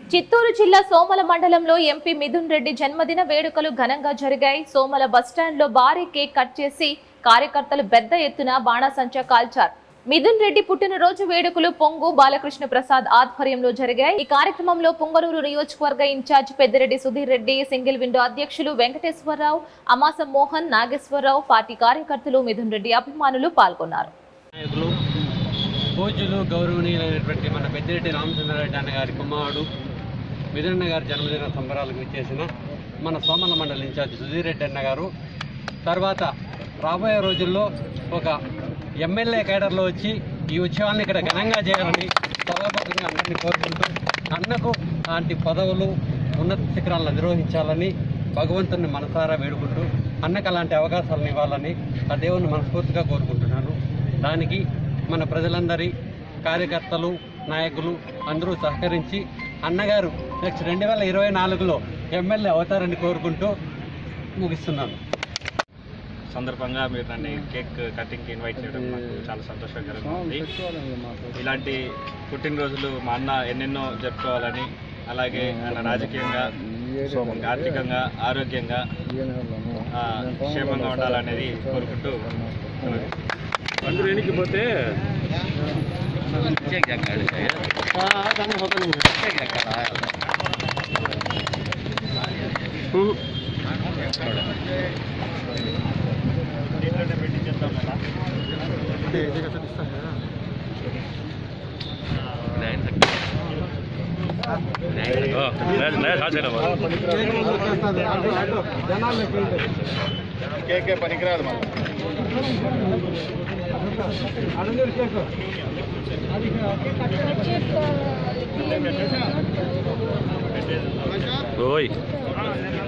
చిత్తూరు జిల్లా సోమల మండలంలో ఎంపీ మిథున్ రెడ్డి జన్మదిన వేడుకలు ఘనంగా జరిగాయి సోమల బస్టాండ్లో భారీ కేక్ కట్ చేసి కార్యకర్తలు పెద్ద ఎత్తున బాణాసంచా కాల్చారు మిథున్ రెడ్డి పుట్టినరోజు వేడుకలు పొంగు బాలకృష్ణ ప్రసాద్ ఆధ్వర్యంలో జరిగాయి ఈ కార్యక్రమంలో పొంగనూరు నియోజకవర్గ incharge Peddireddy Sudheer Reddy single window అధ్యక్షులు వెంకటేశ్వరరావు అమాస మోహన్ నాగేశ్వరరావు పార్టీ కార్యకర్తలు మిథున్ రెడ్డి అభిమానులు పాల్గొన్నారు నాయకులు పూజ్యులు గౌరవనీయులైనటువంటి మన పెద్దిరెడ్డి రామచంద్రారెడ్డి అన్న గారి కుమారుడు మిథునన్న గారి జన్మదిన సంబరాలకు ఇచ్చేసిన మన సోమల మండలి ఇన్ఛార్జ్ సుధీర్ రెడ్డి అన్న గారు తర్వాత రాబోయే రోజుల్లో ఒక ఎమ్మెల్యే కేడర్లో వచ్చి ఈ ఉత్సవాన్ని ఇక్కడ ఘనంగా చేయాలని సభాపతిగా అందరినీ కోరుకుంటూ అన్నకు అలాంటి పదవులు ఉన్నత శిఖరాలను అధిరోహించాలని భగవంతుని మనసారా వేడుకుంటూ అన్నకు అలాంటి అవకాశాలను ఇవ్వాలని ఆ దేవుని మనస్ఫూర్తిగా కోరుకుంటున్నాను దానికి మన ప్రజలందరి కార్యకర్తలు నాయకులు అందరూ సహకరించి అన్నగారు నెక్స్ట్ రెండు వేల ఇరవై నాలుగులో ఎమ్మెల్యే అవుతారని కోరుకుంటూ ముగిస్తున్నాను సందర్భంగా మీరు నన్ను కేక్ కటింగ్కి ఇన్వైట్ చేయడం నాకు చాలా సంతోషకరంగా ఉంది ఇలాంటి పుట్టినరోజులు మా అన్న ఎన్నెన్నో జరుపుకోవాలని అలాగే ఆయన రాజకీయంగా ఆర్థికంగా ఆరోగ్యంగా ఆ, క్షేమంగా ఉండాలనేది కోరుకుంటూ అందరూ ఎనికి పోతే కేకే పనికిరాదు మళ్ళీ ఓయ్